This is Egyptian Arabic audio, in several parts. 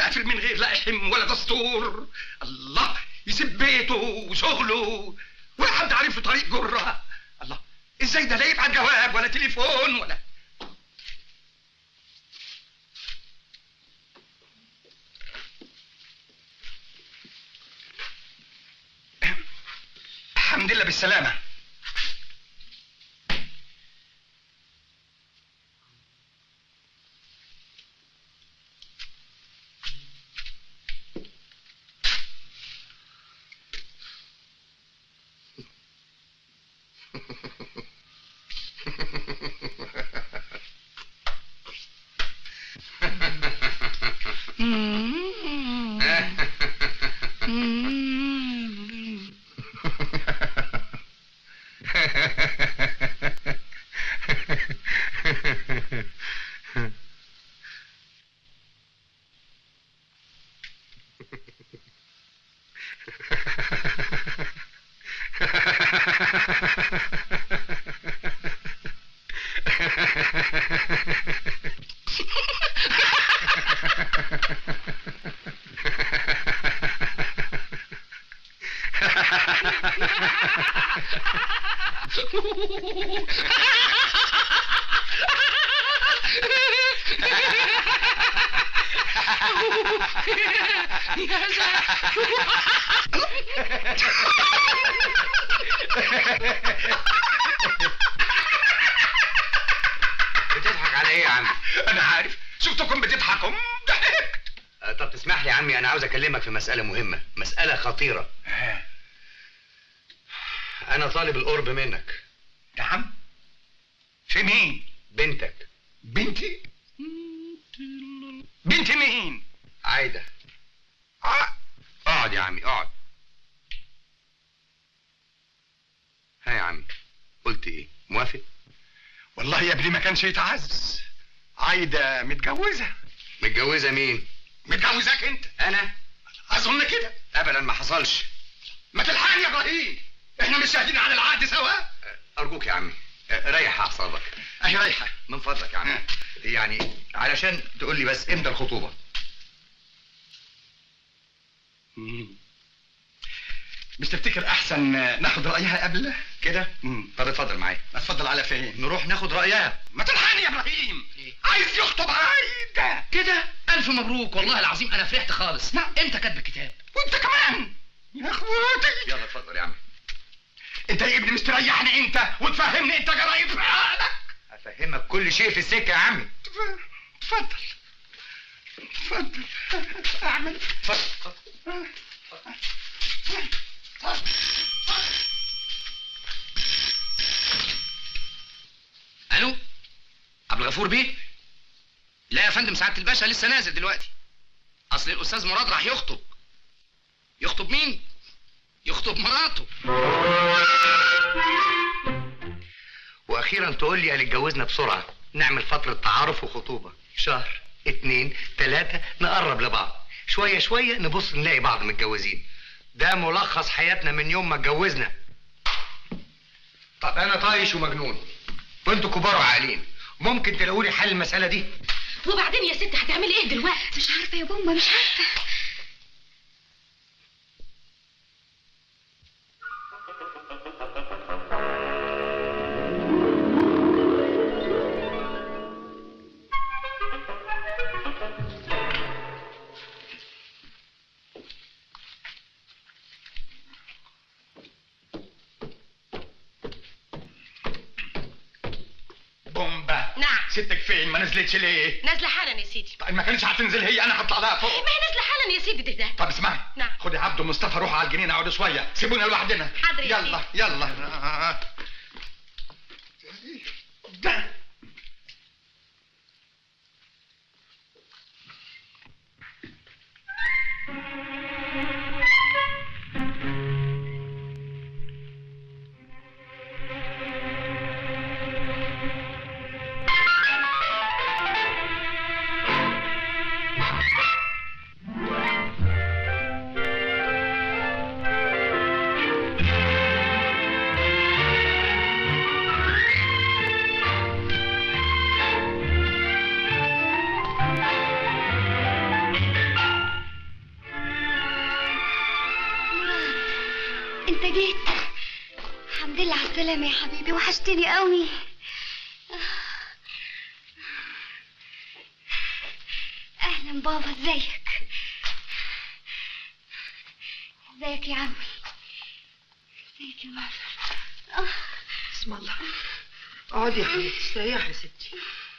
يسافر من غير لا إحم ولا دستور الله يسيب بيته وشغله ولا حد عارف له طريق جرة الله ازاي ده لا يبعت جواب ولا تليفون ولا الحمد لله بالسلامة بتضحك على ايه يا عم؟ انا عارف شفتكم بتضحكوا ضحكت آه، طب تسمح لي يا عمي انا عاوز اكلمك في مسألة مهمة، مسألة خطيرة. انا طالب القرب منك. نعم في مين بنتك بنتي بنتي مين عايدة. آه. اقعد يا عمي اقعد. ها يا عمي قلت ايه؟ موافق؟ والله يا ابني ما كانش يتعز عايدة متجوزة متجوزة مين؟ متجوزاك انت انا؟ اظن كده ابدا ما حصلش. ما تلحقني يا ابراهيم احنا مش شاهدين على العقد سوا ارجوك يا عمي آه، ريح اعصابك. اهي رايحه من فضلك يا عمي. يعني علشان تقول لي بس امتى الخطوبة؟ مش تفتكر احسن ناخد رايها قبل كده؟ طب اتفضل معايا. اتفضل على فين نروح ناخد رأيها. ما تلحقني يا ابراهيم عايز يخطب عايده كده الف مبروك والله العظيم انا فرحت خالص نعم. انت كاتب الكتاب وانت كمان يا اخواتي يلا اتفضل يا عمي. انت يا ابني مستريحني انت وتفهمني انت جرايد في حالك هفهمك كل شيء في السكة يا عمي. اتفضل اتفضل اعمل اتفضل الو عبد الغفور بيه لا يا فندم سعاده الباشا لسه نازل دلوقتي اصل الاستاذ مراد راح يخطب يخطب مين يخطب مراته واخيرا تقول لي هنتجوزنا بسرعه نعمل فتره تعارف وخطوبه شهر اتنين تلاته نقرب لبعض شويه شويه نبص نلاقي بعض متجوزين ده ملخص حياتنا من يوم ما اتجوزنا طب انا طايش ومجنون وانتوا كبار وعاقلين ممكن تلاقوا لي حل المساله دي وبعدين يا ست هتعملي ايه دلوقتي مش عارفة يا بومبا مش عارفة بومبا نعم ستك فين ما نزلتش ليه نازله حالا يا سيدي طيب ما كانتش هتنزل هي انا هطلع لها فوق ما هي نازله حالا يا سيدي ده طب اسمعي نعم. خدي عبده ومصطفى روحوا على الجنينه اقعدوا شويه سيبونا لوحدنا حاضر يا يلا يلا آه. ده انت جيت الحمد لله على السلامة يا حبيبي وحشتني قوي اهلا بابا ازيك ازيك يا عمي ازيك يا ماما آه. اسم الله اقعدي يا حبيبتي استريحي يا ستي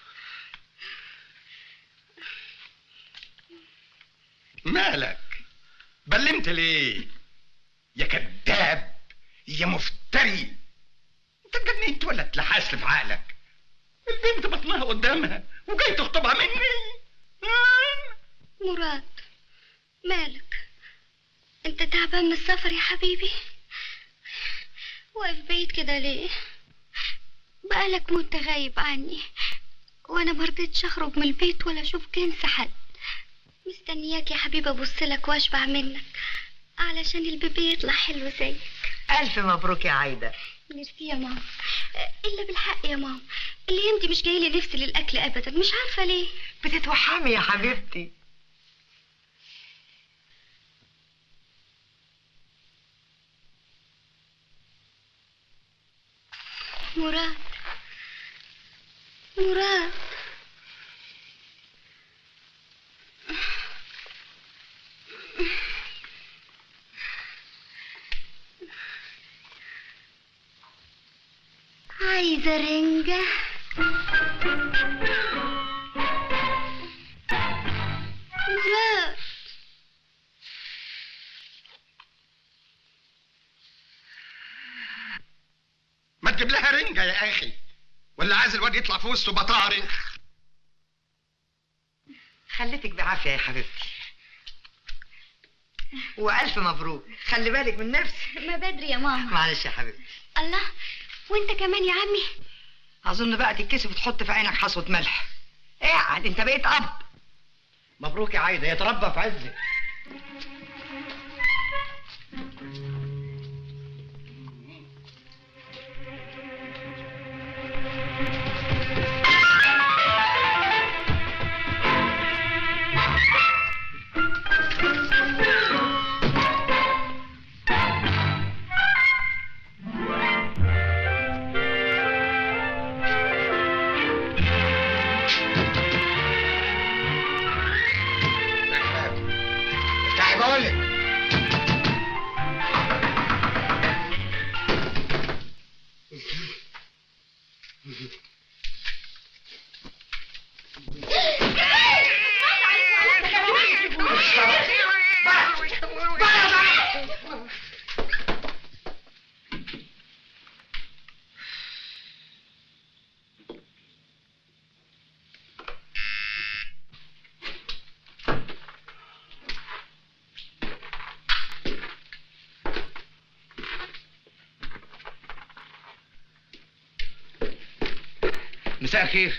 مالك بلمت ليه يا كذاب يا مفتري انت اتجننت ولا اتلحست في عقلك البنت بطنها قدامها وجاي تخطبها مني آه. مراد مالك انت تعبان من السفر يا حبيبي واقف بعيد كده ليه بقالك مدة غايب عني وانا مرضتش اخرج من البيت ولا اشوف جنس حد مستنياك يا حبيبي ابص لك واشبع منك علشان البيبي يطلع حلو زيك الف مبروك يا عايده ميرسي يا ماما الا بالحق يا ماما الايام دي مش جايلي نفسي للاكل ابدا مش عارفه ليه بتتوحمي يا حبيبتي مراد مراد عايزة رنجة مراد ما تجيب لها رنجة يا أخي ولا عايز الواد يطلع في وسطه بطارخ خليتك بعافيه يا حبيبتي والف مبروك خلي بالك من نفسك ما بدري يا ماما معلش يا حبيبتي الله وانت كمان يا عمي اظن بقى تتكسف وتحط في عينك حصوه ملح اقعد انت بقيت اب مبروك يا عايده يتربى في عزك تعي بقول لك مساء الخير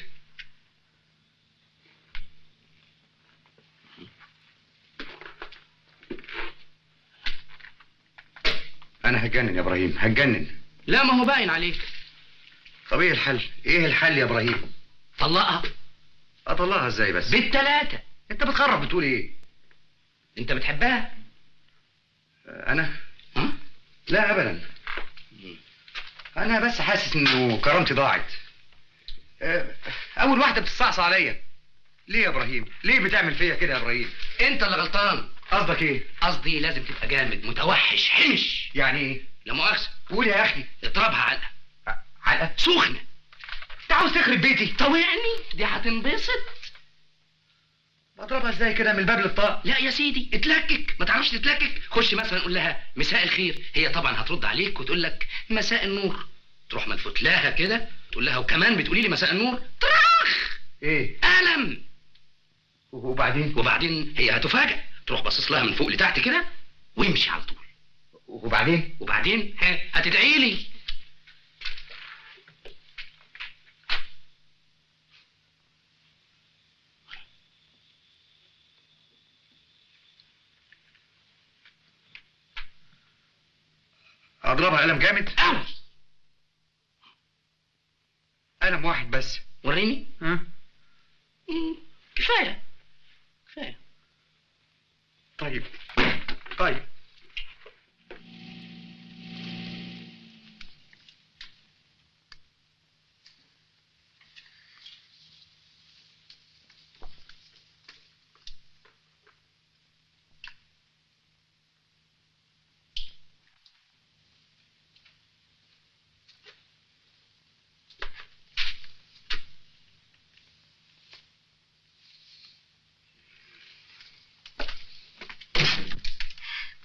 انا هتجنن يا ابراهيم هتجنن لا ما هو باين عليك طب ايه الحل ايه الحل يا ابراهيم طلقها اطلعها ازاي بس بالتلاتة انت بتخرب بتقول ايه انت بتحبها انا ها لا ابدا انا بس حاسس انه كرامتي ضاعت أه، اول واحده بتستعصى عليا ليه يا ابراهيم ليه بتعمل فيا كده يا ابراهيم انت اللي غلطان قصدك ايه قصدي لازم تبقى جامد متوحش حمش يعني ايه لا مؤاخذة قول يا اخي اضربها علقة علقه سخنة انت عاوز تخرب بيتي طوعني دي هتنبسط اضربها ازاي كده من الباب للطاق لا يا سيدي اتلكك ما تعرفش تتلكك خش مثلا قول لها مساء الخير هي طبعا هترد عليك وتقول لك مساء النور تروح ملفوت لها كده تقول لها وكمان بتقولي لي مساء النور طرخ ايه ألم وبعدين وبعدين هي هتفاجئ تروح باصص لها من فوق لتحت كده ويمشي على طول وبعدين وبعدين ها هتدعي لي اضربها قلم جامد قوي قلم واحد بس وريني ها مم، كفايه كفايه طيب طيب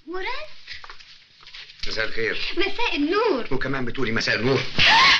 مراد مساء الخير مساء النور وكمان بتقولي مساء النور